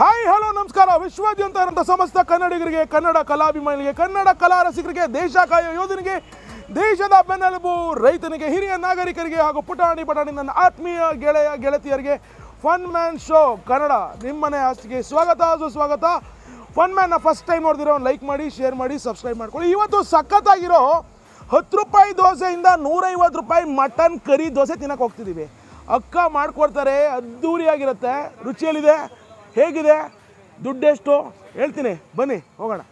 Hi hello ನಮಸ್ಕಾರ ವಿಶ್ವಾದ್ಯಂತ ಇರುವಂಥ ಸಮಸ್ತ ಕನ್ನಡಿಗರಿಗೆ ಕನ್ನಡ ಕಲಾಭಿಮಾನಿಗಳಿಗೆ ಕನ್ನಡ ಕಲಾ ರಸಿಕರಿಗೆ ದೇಶ ಕಾಯೋ ಯೋಧನಿಗೆ ದೇಶದ ಬೆನ್ನೆಲುಬು ರೈತನಿಗೆ ಹಿರಿಯ ನಾಗರಿಕರಿಗೆ ಹಾಗೂ ಪುಟಾಣಿ ಪಟಾಣಿ ನನ್ನ ಆತ್ಮೀಯ ಗೆಳೆಯ ಗೆಳತಿಯರಿಗೆ ಫನ್ ಮ್ಯಾನ್ ಶೋ ಕನ್ನಡ ನಿಮ್ಮನೆ ಆಸ್ತಿಗೆ ಸ್ವಾಗತ ಸುಸ್ವಾಗತ ಫನ್ ಮ್ಯಾನ್ನ ಫಸ್ಟ್ ಟೈಮ್ ನೋಡಿದಿರೋ ಲೈಕ್ ಮಾಡಿ ಶೇರ್ ಮಾಡಿ ಸಬ್ಸ್ಕ್ರೈಬ್ ಮಾಡ್ಕೊಳ್ಳಿ ಇವತ್ತು ಸಖತ್ತಾಗಿರೋ ಹತ್ತು ರೂಪಾಯಿ ದೋಸೆಯಿಂದ ನೂರೈವತ್ತು ರೂಪಾಯಿ ಮಟನ್ ಕರಿ ದೋಸೆ ತಿನ್ನಕ್ಕೆ ಹೋಗ್ತಿದ್ದೀವಿ ಅಕ್ಕ ಮಾಡ್ಕೊಡ್ತಾರೆ ಅದ್ಧೂರಿಯಾಗಿರುತ್ತೆ ರುಚಿಯಲ್ಲಿದೆ ಹೇಗಿದೆ ದುಡ್ಡೆಷ್ಟು ಹೇಳ್ತೀನಿ ಬನ್ನಿ ಹೋಗೋಣ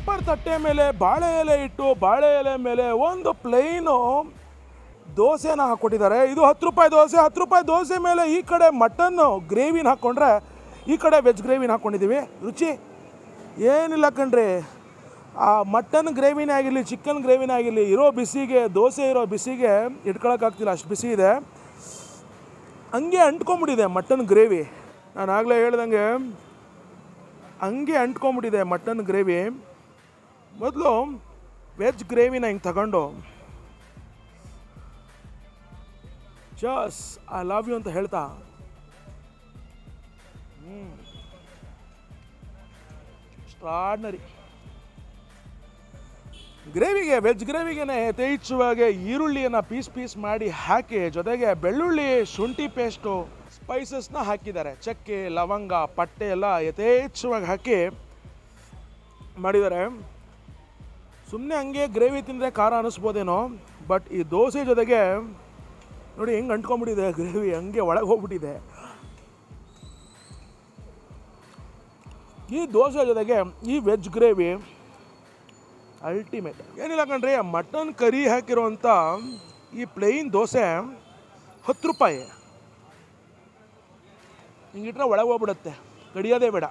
ಪೇಪರ್ ತಟ್ಟೆ ಮೇಲೆ ಬಾಳೆ ಎಲೆ ಇಟ್ಟು ಬಾಳೆ ಎಲೆ ಮೇಲೆ ಒಂದು ಪ್ಲೇನು ದೋಸೆನ ಹಾಕ್ಕೊಟ್ಟಿದ್ದಾರೆ ಇದು ಹತ್ತು ರೂಪಾಯಿ ದೋಸೆ ಹತ್ತು ರೂಪಾಯಿ ದೋಸೆ ಮೇಲೆ ಈ ಕಡೆ ಮಟನ್ನು ಗ್ರೇವಿನ ಹಾಕ್ಕೊಂಡ್ರೆ ಈ ಕಡೆ ವೆಜ್ ಗ್ರೇವಿನ ಹಾಕ್ಕೊಂಡಿದ್ದೀವಿ ರುಚಿ ಏನಿಲ್ಲ ಕಣ್ರಿ ಆ ಮಟನ್ ಗ್ರೇವಿನೇ ಆಗಿರಲಿ ಚಿಕನ್ ಗ್ರೇವಿನೇ ಆಗಿರಲಿ ಇರೋ ಬಿಸಿಗೆ ದೋಸೆ ಇರೋ ಬಿಸಿಗೆ ಇಟ್ಕೊಳಕ್ಕಾಗ್ತಿಲ್ಲ ಅಷ್ಟು ಬಿಸಿ ಇದೆ ಹಂಗೆ ಅಂಟ್ಕೊಂಬಿಟ್ಟಿದೆ ಮಟನ್ ಗ್ರೇವಿ ನಾನು ಆಗಲೇ ಹೇಳ್ದಂಗೆ ಹಂಗೆ ಅಂಟ್ಕೊಂಬಿಟ್ಟಿದೆ ಮಟನ್ ಗ್ರೇವಿ ಮೊದಲು ವೆಜ್ ಗ್ರೇವಿನ ಹಿಂಗೆ ತಗೊಂಡು ಜಸ್ ಐ ಲವ್ ಯು ಅಂತ ಹೇಳ್ತಾ ಸ್ಟ್ರಾಡ್ನರಿ ಗ್ರೇವಿಗೆ ವೆಜ್ ಗ್ರೇವಿಗೆ ಯಥೇಚ್ಛವಾಗಿ ಈರುಳ್ಳಿಯನ್ನು ಪೀಸ್ ಪೀಸ್ ಮಾಡಿ ಹಾಕಿ ಜೊತೆಗೆ ಬೆಳ್ಳುಳ್ಳಿ ಶುಂಠಿ ಪೇಸ್ಟು ಸ್ಪೈಸಸ್ನ ಹಾಕಿದ್ದಾರೆ ಚಕ್ಕೆ ಲವಂಗ ಪಟ್ಟೆ ಎಲ್ಲ ಯಥೇಚ್ಛವಾಗಿ ಹಾಕಿ ಮಾಡಿದ್ದಾರೆ ಸುಮ್ಮನೆ ಹಂಗೆ ಗ್ರೇವಿ ತಿಂದರೆ ಖಾರ ಅನ್ನಿಸ್ಬೋದೇನೋ ಬಟ್ ಈ ದೋಸೆ ಜೊತೆಗೆ ನೋಡಿ ಹೆಂಗೆ ಅಂಟ್ಕೊಂಬಿಟ್ಟಿದೆ ಗ್ರೇವಿ ಹಂಗೆ ಒಳಗೆ ಹೋಗ್ಬಿಟ್ಟಿದೆ ಈ ದೋಸೆ ಜೊತೆಗೆ ಈ ವೆಜ್ ಗ್ರೇವಿ ಅಲ್ಟಿಮೇಟ್ ಏನಿಲ್ಲ ಕಣ್ರಿ ಮಟನ್ ಕರಿ ಹಾಕಿರೋಂಥ ಈ ಪ್ಲೇನ್ ದೋಸೆ ಹತ್ತು ರೂಪಾಯಿ ಹಿಂಗಿಟ್ರೆ ಒಳಗೆ ಹೋಗ್ಬಿಡುತ್ತೆ ಕಡಿಯೋದೇ ಬೇಡ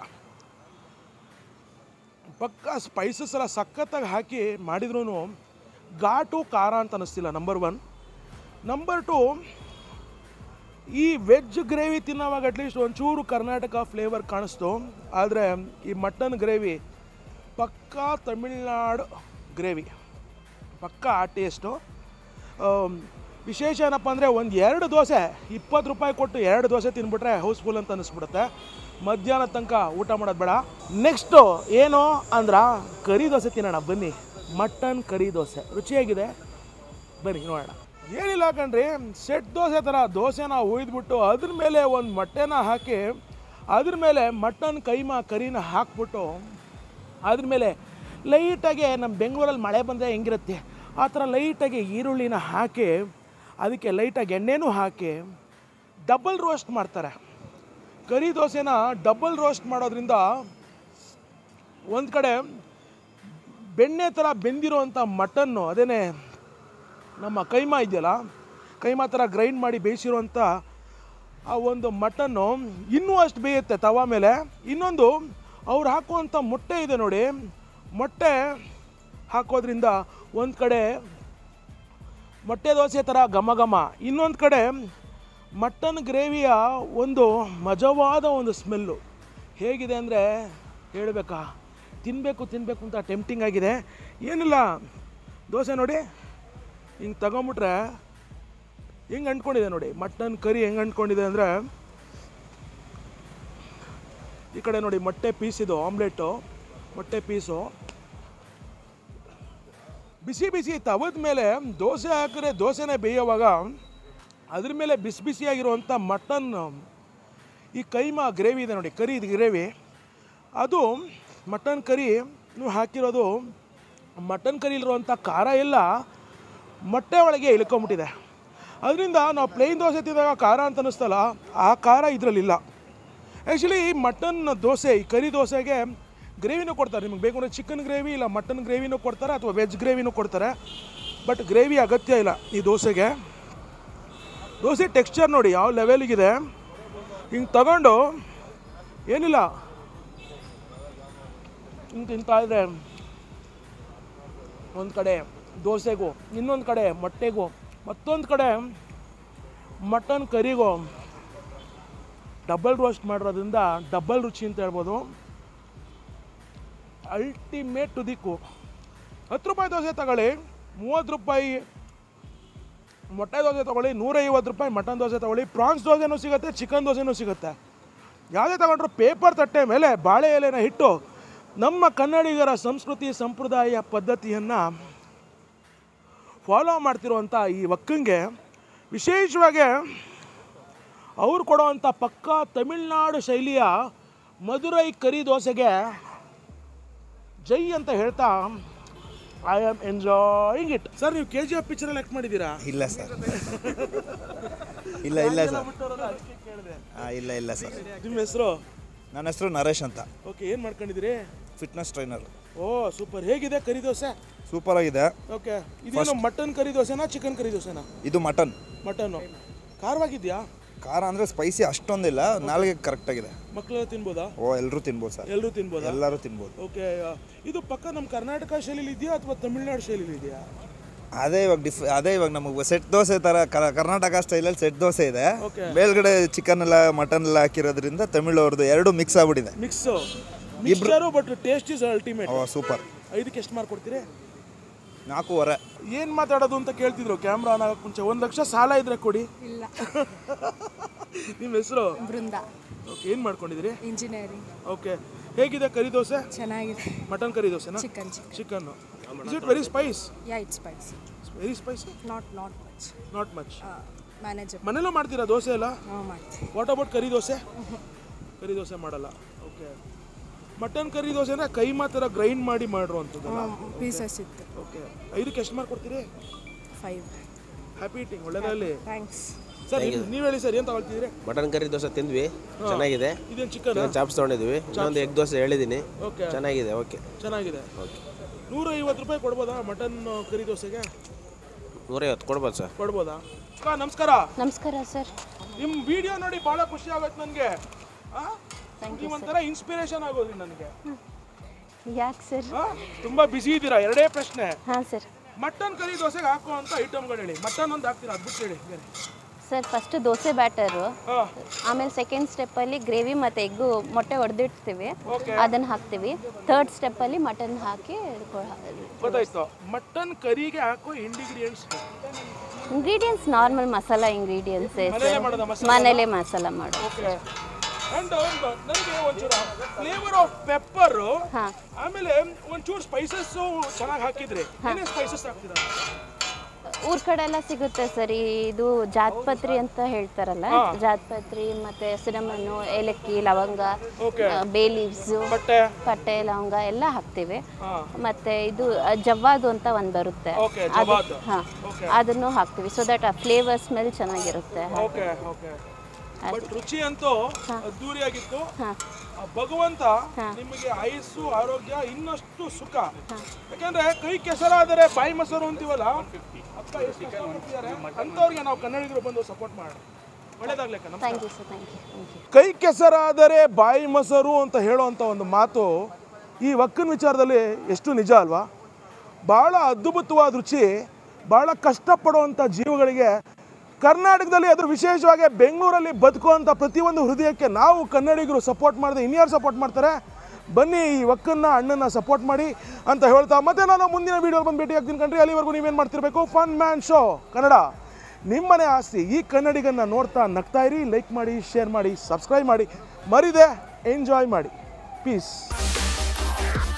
ಪಕ್ಕ ಸ್ಪೈಸಸ್ ಎಲ್ಲ ಸಖತ್ತಾಗಿ ಹಾಕಿ ಮಾಡಿದ್ರೂ ಘಾಟು ಖಾರ ಅಂತ ಅನ್ನಿಸ್ತಿಲ್ಲ ನಂಬರ್ ಒನ್ ನಂಬರ್ ಟು ಈ ವೆಜ್ ಗ್ರೇವಿ ತಿನ್ನೋವಾಗ ಅಟ್ಲೀಸ್ಟ್ ಒಂಚೂರು ಕರ್ನಾಟಕ ಫ್ಲೇವರ್ ಕಾಣಿಸ್ತು ಆದರೆ ಈ ಮಟನ್ ಗ್ರೇವಿ ಪಕ್ಕಾ ತಮಿಳ್ನಾಡು ಗ್ರೇವಿ ಪಕ್ಕ ಆ ಟೇಸ್ಟು ಆಮ್, ವಿಶೇಷ ಏನಪ್ಪ ಅಂದರೆ ಒಂದು ಎರಡು ದೋಸೆ ಇಪ್ಪತ್ತು ರೂಪಾಯಿ ಕೊಟ್ಟು ಎರಡು ದೋಸೆ ತಿನ್ಬಿಟ್ರೆ ಹೌಸ್ಫುಲ್ ಅಂತ ಅನ್ನಿಸ್ಬಿಡುತ್ತೆ ಮಧ್ಯಾಹ್ನ ತನಕ ಊಟ ಮಾಡೋದು ಬೇಡ ನೆಕ್ಸ್ಟು ಏನು ಅಂದ್ರೆ ಕರಿ ದೋಸೆ ತಿನ್ನೋಣ ಬನ್ನಿ ಮಟನ್ ಕರಿ ದೋಸೆ ರುಚಿಯಾಗಿದೆ ಬನ್ನಿ ನೋಡೋಣ ಏನಿಲ್ಲ ಕಣ್ರಿ ಸೆಟ್ ದೋಸೆ ಥರ ದೋಸೆನ ಹುಯ್ದ್ಬಿಟ್ಟು ಅದ್ರ ಮೇಲೆ ಒಂದು ಮೊಟ್ಟೆನ ಹಾಕಿ ಅದ್ರ ಮೇಲೆ ಮಟನ್ ಕೈಮಾ ಕರಿನ ಹಾಕ್ಬಿಟ್ಟು ಅದ್ರ ಮೇಲೆ ಲೈಟಾಗಿ ನಮ್ಮ ಬೆಂಗಳೂರಲ್ಲಿ ಮಳೆ ಬಂದರೆ ಹೆಂಗಿರುತ್ತೆ ಆ ಥರ ಲೈಟಾಗಿ ಈರುಳ್ಳಿನ ಹಾಕಿ ಅದಕ್ಕೆ ಲೈಟಾಗಿ ಎಣ್ಣೆನೂ ಹಾಕಿ ಡಬಲ್ ರೋಸ್ಟ್ ಮಾಡ್ತಾರೆ ಕರಿ ದೋಸೆನ ಡಬಲ್ ರೋಸ್ಟ್ ಮಾಡೋದ್ರಿಂದ ಒಂದು ಕಡೆ ಬೆಣ್ಣೆ ಥರ ಬೆಂದಿರೋವಂಥ ಮಟನ್ನು ಅದೇನೇ ನಮ್ಮ ಕೈಮಾ ಇದೆಯಲ್ಲ ಕೈಮಾ ಥರ ಗ್ರೈಂಡ್ ಮಾಡಿ ಬೇಯಿಸಿರುವಂಥ ಆ ಒಂದು ಮಟನ್ನು ಇನ್ನೂ ಅಷ್ಟು ಬೇಯುತ್ತೆ ತವಾ ಮೇಲೆ ಇನ್ನೊಂದು ಅವ್ರು ಹಾಕುವಂಥ ಮೊಟ್ಟೆ ಇದೆ ನೋಡಿ ಮೊಟ್ಟೆ ಹಾಕೋದ್ರಿಂದ ಒಂದು ಕಡೆ ಮೊಟ್ಟೆ ದೋಸೆ ಥರ ಘಮ ಘಮ ಇನ್ನೊಂದು ಕಡೆ ಮಟನ್ ಗ್ರೇವಿಯ ಒಂದು ಮಜವಾದ ಒಂದು ಸ್ಮೆಲ್ಲು ಹೇಗಿದೆ ಅಂದರೆ ಹೇಳಬೇಕಾ ತಿನ್ನಬೇಕು ತಿನ್ನಬೇಕು ಅಂತ ಟೆಂಪ್ಟಿಂಗ್ ಆಗಿದೆ ಏನಿಲ್ಲ ದೋಸೆ ನೋಡಿ ಹಿಂಗೆ ತಗೊಂಬಿಟ್ರೆ ಹೆಂಗೆ ಅಂಟ್ಕೊಂಡಿದೆ ನೋಡಿ ಮಟನ್ ಕರಿ ಹೆಂಗೆ ಅಂಟ್ಕೊಂಡಿದೆ ಅಂದರೆ ಈ ಕಡೆ ನೋಡಿ ಮೊಟ್ಟೆ ಪೀಸ್ ಇದು ಆಮ್ಲೆಟು ಮೊಟ್ಟೆ ಪೀಸು ಬಿಸಿ ಬಿಸಿ ತವದ ಮೇಲೆ ದೋಸೆ ಹಾಕಿದ್ರೆ ದೋಸೆನೇ ಬೇಯೋವಾಗ ಅದ್ರ ಮೇಲೆ ಬಿಸಿ ಬಿಸಿಯಾಗಿರುವಂಥ ಮಟನ್ ಈ ಕೈಮಾ ಗ್ರೇವಿ ಇದೆ ನೋಡಿ ಕರಿ ಇದು ಗ್ರೇವಿ ಅದು ಮಟನ್ ಕರಿ ನೀವು ಹಾಕಿರೋದು ಮಟನ್ ಕರಿಲಿರುವಂಥ ಖಾರ ಎಲ್ಲ ಮೊಟ್ಟೆ ಒಳಗೆ ಇಳ್ಕೊಂಬಿಟ್ಟಿದೆ ಅದರಿಂದ ನಾವು ಪ್ಲೇನ್ ದೋಸೆ ತಿಂದಾಗ ಖಾರ ಅಂತ ಅನ್ನಿಸ್ತಲ್ಲ ಆ ಖಾರ ಇದರಲ್ಲಿಲ್ಲ ಆ್ಯಕ್ಚುಲಿ ಈ ಮಟನ್ ದೋಸೆ ಈ ಕರಿ ದೋಸೆಗೆ ಗ್ರೇವಿನೂ ಕೊಡ್ತಾರೆ ನಿಮಗೆ ಬೇಕು ಅಂದರೆ ಚಿಕನ್ ಗ್ರೇವಿ ಇಲ್ಲ ಮಟನ್ ಗ್ರೇವಿನೂ ಕೊಡ್ತಾರೆ ಅಥವಾ ವೆಜ್ ಗ್ರೇವಿನೂ ಕೊಡ್ತಾರೆ ಬಟ್ ಗ್ರೇವಿ ಅಗತ್ಯ ಇಲ್ಲ ಈ ದೋಸೆಗೆ ದೋಸೆ ಟೆಕ್ಸ್ಚರ್ ನೋಡಿ ಯಾವ ಲೆವೆಲಿಗಿದೆ ಹಿಂಗೆ ತಗೊಂಡು ಏನಿಲ್ಲ ಹಿಂಗೆ ತಿಂತಾ ಇದ್ರೆ ಒಂದು ಕಡೆ ದೋಸೆಗೂ ಇನ್ನೊಂದು ಕಡೆ ಮೊಟ್ಟೆಗೂ ಮತ್ತೊಂದು ಕಡೆ ಮಟನ್ ಕರಿಗೂ ಡಬಲ್ ರೋಸ್ಟ್ ಮಾಡಿರೋದ್ರಿಂದ ಡಬಲ್ ರುಚಿ ಅಂತ ಹೇಳ್ಬೋದು ಅಲ್ಟಿಮೇಟ್ ಟು ದಿಕ್ಕು ಹತ್ತು ರೂಪಾಯಿ ದೋಸೆ ತಗೊಳ್ಳಿ ಮೂವತ್ತು ರೂಪಾಯಿ ಮೊಟ್ಟೆ ದೋಸೆ ತೊಗೊಳ್ಳಿ ನೂರೈವತ್ತು ರೂಪಾಯಿ ಮಟನ್ ದೋಸೆ ತೊಗೊಳ್ಳಿ ಪ್ರಾನ್ಸ್ ದೋಸೆನೂ ಸಿಗುತ್ತೆ ಚಿಕನ್ ದೋಸೆನೂ ಸಿಗುತ್ತೆ ಯಾವುದೇ ತಗೊಂಡ್ರು ಪೇಪರ್ ತಟ್ಟೆ ಮೇಲೆ ಬಾಳೆ ಎಲೆನ ಇಟ್ಟು ನಮ್ಮ ಕನ್ನಡಿಗರ ಸಂಸ್ಕೃತಿ ಸಂಪ್ರದಾಯ ಪದ್ಧತಿಯನ್ನು ಫಾಲೋ ಮಾಡ್ತಿರುವಂಥ ಈ ಒಕ್ಕಂಗೆ ವಿಶೇಷವಾಗಿ ಅವ್ರು ಕೊಡುವಂಥ ಪಕ್ಕಾ ತಮಿಳ್ನಾಡು ಶೈಲಿಯ ಮಧುರೈ ಕರಿ ದೋಸೆಗೆ ಜೈ ಅಂತ ಹೇಳ್ತಾ I am enjoying it sir ನೀವು ಕೆ ಜಿ ಎಫ್ ಪಿಕ್ಚರಲ್ಲಿ ಆ್ಯಕ್ಟ್ ಮಾಡಿದ್ದೀರಾ ಇಲ್ಲ ಸರ್ ಇಲ್ಲ ಇಲ್ಲ ಸರ್ ಕೇಳಿದೆ ಆ, ಇಲ್ಲ ಇಲ್ಲ ಸರ್ ನಿಮ್ಮ ಹೆಸರು ನನ್ನ ಹೆಸರು ನರೇಶ್ ಅಂತ ಓಕೆ ಏನು ಮಾಡ್ಕೊಂಡಿದ್ದೀರಿ ಫಿಟ್ನೆಸ್ ಟ್ರೈನರ್ ಓ ಸೂಪರ್ ಹೇಗಿದೆ ಕರಿ ದೋಸೆ ಸೂಪರ್ ಆಗಿದೆ ಓಕೆ ಇದೇನು ಮಟನ್ ಕರಿ ದೋಸೆನಾ ಚಿಕನ್ ಕರಿ ದೋಸೆನಾ ಇದು ಮಟನ್ ಮಟನ್ನು ಖಾರವಾಗಿದ್ಯಾ ಖಾರ ಅಂದರೆ ಸ್ಪೈಸಿ ಅಷ್ಟೊಂದಿಲ್ಲ ನಾಲ್ಗೆ ಕರೆಕ್ಟಾಗಿದೆ ಮಕ್ಕಳೆಲ್ಲ ತಿನ್ಬೋದಾ ಓ ಎಲ್ಲರೂ ತಿನ್ಬೋದು ಸರ್ ಎಲ್ಲರೂ ತಿನ್ಬೋದಾ ಎಲ್ಲರೂ ತಿನ್ಬೋದು ಓಕೆ ಇದು ಪಕ್ಕ ನಮ್ಮ ಕರ್ನಾಟಕ ಶೈಲಿಲಿ ಇದೆಯಾ ಅಥವಾ ತಮಿಳ್ನಾಡು ಶೈಲಿಲಿ ಇದೆಯಾ ಅದೇ ಇವಾಗ ಡಿಫ್ ಅದೇ ಇವಾಗ ನಮಗೆ ಸೆಟ್ ದೋಸೆ ಥರ ಕ- ಕರ್ನಾಟಕ ಸ್ಟೈಲಲ್ಲಿ ಸೆಟ್ ದೋಸೆ ಇದೆ Okay. ಮೇಲ್ಗಡೆ ಚಿಕನ್ ಎಲ್ಲ ಮಟನ್ ಎಲ್ಲ ಹಾಕಿರೋದ್ರಿಂದ ತಮಿಳ್ ಅವ್ರದ್ದು ಎರಡು ಮಿಕ್ಸ್ ಆಗ್ಬಿಟ್ಟಿದೆ mix mixer but taste is ultimate oh super ಐದಕ್ಕೆ ಎಷ್ಟು ಮಾಡ್ಕೊಡ್ತೀರಿ ನಾಲ್ಕೂವರೆ ಏನು ಮಾತಾಡೋದು ಅಂತ ಕೇಳ್ತಿದ್ರು ಕ್ಯಾಮ್ರಾ ಆನ್ ಆಗಕ್ಕೆ ಮುಂಚೆ ಒಂದು ಲಕ್ಷ ಸಾಲ ಇದ್ರೆ ಕೊಡಿ ಇಲ್ಲ ನಿಮ್ಮ ಹೆಸರು ಬೃಂದ ಓಕೆ ಏನು ಮಾಡ್ಕೊಂಡಿದ್ದೀರಿ ಇಂಜಿನಿಯರಿಂಗ್ ಓಕೆ ಹೇಗಿದೆ ಕರಿ ದೋಸೆ ಚೆನ್ನಾಗಿದೆ ಮಟನ್ ಕರಿ ದೋಸೆನಾ chicken chicken chicken is it very spice yeah it spicy very spicy not not much not much manageable ಮನೇಲೂ ಮಾಡ್ತೀರಾ ದೋಸೆ ಎಲ್ಲ ನಾವು ಮಾಡ್ತೀವಿ what about curry dosa curry dosa ಮಾಡಲ್ಲ ಓಕೆ ಮಟನ್ ಕರಿ ದೋಸೆ ಅಂದರೆ ಕೈಮಾ ಥರ ಗ್ರೈಂಡ್ ಮಾಡಿ ಮಾಡಿರುವಂಥದ್ದಲ್ಲ ಪೀಸಸ್ ಇತ್ತು ಓಕೆ ಐದಕ್ಕೆ ಎಷ್ಟು ಮಾಡ್ಕೊಡ್ತೀರಿ ಫೈವ್ ಹ್ಯಾಪಿ ಈಟಿಂಗ್ ಒಳ್ಳೆದಲ್ಲಿ ಥ್ಯಾಂಕ್ಸ್ ಸರ್ ನೀವು ಹೇಳಿ ಸರ್ ಏನು ತಗೊಳ್ತಿದ್ದೀರಿ ಮಟನ್ ಕರಿ ದೋಸೆ ತಿಂದ್ವಿ ಚೆನ್ನಾಗಿದೆ ಇದೇನು ಚಿಕನ್ ಚಿಕನ್ ಚಾಪ್ಸ್ ತೊಗೊಂಡಿದ್ವಿ ಇನ್ನೊಂದು ಎಗ್ ದೋಸೆ ಹೇಳಿದ್ದೀನಿ ಓಕೆ ಚೆನ್ನಾಗಿದೆ ಓಕೆ ಚೆನ್ನಾಗಿದೆ ನೂರ ಐವತ್ತು ರೂಪಾಯಿ ಕೊಡ್ಬೋದಾ ಮಟನ್ ಕರಿ ದೋಸೆಗೆ ನೂರೈವತ್ತು ಕೊಡ್ಬೋದು ಸರ್ ಕೊಡ್ಬೋದಾ ಅಕ್ಕ ನಮಸ್ಕಾರ ನಮಸ್ಕಾರ ಸರ್ ನಿಮ್ಮ ವಿಡಿಯೋ ನೋಡಿ ಭಾಳ ಖುಷಿ ಆಗೋಯ್ತು ನನಗೆ ನೀವು ಒಂಥರ ಇನ್ಸ್ಪಿರೇಷನ್ ಆಗೋದ್ರಿ ನನಗೆ ಯಾಕೆ ಸರ್ ತುಂಬ ಬ್ಯುಸಿ ಇದ್ದೀರಾ ಎರಡೇ ಪ್ರಶ್ನೆ ಹಾಂ ಸರ್ ಮಟನ್ ಕರಿ ದೋಸೆಗೆ ಹಾಕುವಂಥ ಐಟಮ್ಗಳು ಹೇಳಿ ಮಟನ್ ಒಂದು ಹಾಕ್ತೀರಾ ಅದು ಬಿಟ್ಟು ಹೇಳಿ ಬೇರೆ ಸರ್ ಫಸ್ಟ್ ದೋಸೆ ಬ್ಯಾಟರು ಹಾಂ ಆಮೇಲೆ ಸೆಕೆಂಡ್ ಸ್ಟೆಪ್ಪಲ್ಲಿ ಗ್ರೇವಿ ಮತ್ತು ಎಗ್ಗು ಮೊಟ್ಟೆ ಹೊಡೆದಿಡ್ತೀವಿ Okay. ಅದನ್ನು ಹಾಕ್ತೀವಿ ಥರ್ಡ್ ಸ್ಟೆಪ್ಪಲ್ಲಿ ಮಟನ್ ಹಾಕಿ ಗೊತ್ತಾಯ್ತು ಮಟನ್ ಕರಿಗೆ ಹಾಕೋ ಇಂಡಿಗ್ರಿಯೆಂಟ್ಸ್ ಇಂಗ್ರೀಡಿಯೆಂಟ್ಸ್ ನಾರ್ಮಲ್ ಮಸಾಲ ಇಂಗ್ರೀಡಿಯೆಂಟ್ಸೇ ಮನೇಲೇ ಸರ್ ಮಾಡೋದಾ ಮಸಾಲ? ಮನೇಲೇ ಮಸಾಲ ಮಾಡು ಓಕೆ ಅಂಡ್ ನನಗೆ ಒಂಚೂರು ಫ್ಲೇವರ್ ಆಫ್ ಪೆಪ್ಪರ್ ಹಾಂ ಆಮೇಲೆ ಒಂಚೂರು ಸ್ಪೈಸಸ್ ಚೆನ್ನಾಗಿ ಹಾಕಿದ್ರಿ ಏನೇ ಸ್ಪೈಸಸ್ ಹಾಕ್ತೀರಾ ಊರ ಕಡೆ ಎಲ್ಲ ಸಿಗುತ್ತೆ ಸರ್ ಇದು ಜಾತ್ಪತ್ರಿ ಅಂತ ಹೇಳ್ತಾರಲ್ಲ ಜಾತ್ಪತ್ರಿ ಮತ್ತೆ ಸಿನಮನ್ನು ಏಲಕ್ಕಿ ಲವಂಗ Okay. ಬೇ ಲೀವ್ಸು ಬಟ್ಟೆ ಪಟ್ಟೆ ಲವಂಗ ಎಲ್ಲ ಹಾಕ್ತೀವಿ ಹಾಂ ಮತ್ತೆ ಇದು ಅ, ಜವ್ವಾದು ಅಂತ ಒಂದು ಬರುತ್ತೆ Okay, ಅದು- ಜವ್ವಾದು. ಹಾ Okay. ಅದನ್ನು ಹಾಕ್ತೀವಿ ಸೊ ದಟ್ ಆ ಫ್ಲೇವರ್ ಸ್ಮೆಲ್ ಚೆನ್ನಾಗಿರುತ್ತೆ ಓಕೆ ಓಕೆ ಬಟ್ ರುಚಿ ಅಂತೂ ಅದ್ದೂರಿಯಾಗಿತ್ತು ಹಾ. ಆ ಭಗವಂತ ನಿಮಗೆ ಆಯುಸ್ಸು ಆರೋಗ್ಯ ಇನ್ನಷ್ಟು ಸುಖ ಯಾಕಂದ್ರೆ ಕೈ ಕೆಸರಾದರೆ ಬಾಯಿ ಮೊಸರು ಅಂತೀವಲ್ಲ ಅಪ್ಪ ಎಷ್ಟು ಕಷ್ಟಪಡ್ತಿದ್ದಾರೆ ಅಂಥವ್ರಿಗೆ ನಾವು ಕನ್ನಡಿಗರು ಬಂದು ಸಪೋರ್ಟ್ ಮಾಡೋಣ ಒಳ್ಳೇದಾಗ್ಲಿಕ್ಕ ನಮಸ್ಕಾರ thank you sir thank you thank you ಕೈ ಕೆಸರಾದರೆ ಬಾಯಿ ಮೊಸರು ಅಂತ ಹೇಳುವಂಥ ಒಂದು ಮಾತು ಈ ಒಕ್ಕನ ವಿಚಾರದಲ್ಲಿ ಎಷ್ಟು ನಿಜ ಅಲ್ವಾ ಭಾಳ ಅದ್ಭುತವಾದ ರುಚಿ ಭಾಳ ಕಷ್ಟಪಡುವಂಥ ಜೀವಗಳಿಗೆ ಕರ್ನಾಟಕದಲ್ಲಿ ಅದ್ರ ವಿಶೇಷವಾಗಿ ಬೆಂಗಳೂರಲ್ಲಿ ಬದುಕುವಂಥ ಪ್ರತಿಯೊಂದು ಹೃದಯಕ್ಕೆ ನಾವು ಕನ್ನಡಿಗರು ಸಪೋರ್ಟ್ ಮಾಡಿದೆ ಇನ್ಯಾರು ಸಪೋರ್ಟ್ ಮಾಡ್ತಾರೆ ಬನ್ನಿ ಈ ಒಕ್ಕನ್ನ ಅಣ್ಣನ ಸಪೋರ್ಟ್ ಮಾಡಿ ಅಂತ ಹೇಳ್ತಾ ಮತ್ತೆ ನಾನು ಮುಂದಿನ ವೀಡಿಯೋ ಬಂದು ಭೇಟಿ ಆಗ್ತೀನಿ ಕಣ್ರಿ ಅಲ್ಲಿವರೆಗೂ ನೀವೇನು ಮಾಡ್ತಿರ್ಬೇಕು ಫನ್ ಮ್ಯಾನ್ ಶೋ ಕನ್ನಡ ನಿಮ್ಮನೆ ಆಸ್ತಿ ಈ ಕನ್ನಡಿಗನ್ನ ನೋಡ್ತಾ ನಗ್ತಾ ಇರಿ ಲೈಕ್ ಮಾಡಿ ಶೇರ್ ಮಾಡಿ ಸಬ್ಸ್ಕ್ರೈಬ್ ಮಾಡಿ ಮರಿದೆ ಎಂಜಾಯ್ ಮಾಡಿ ಪೀಸ್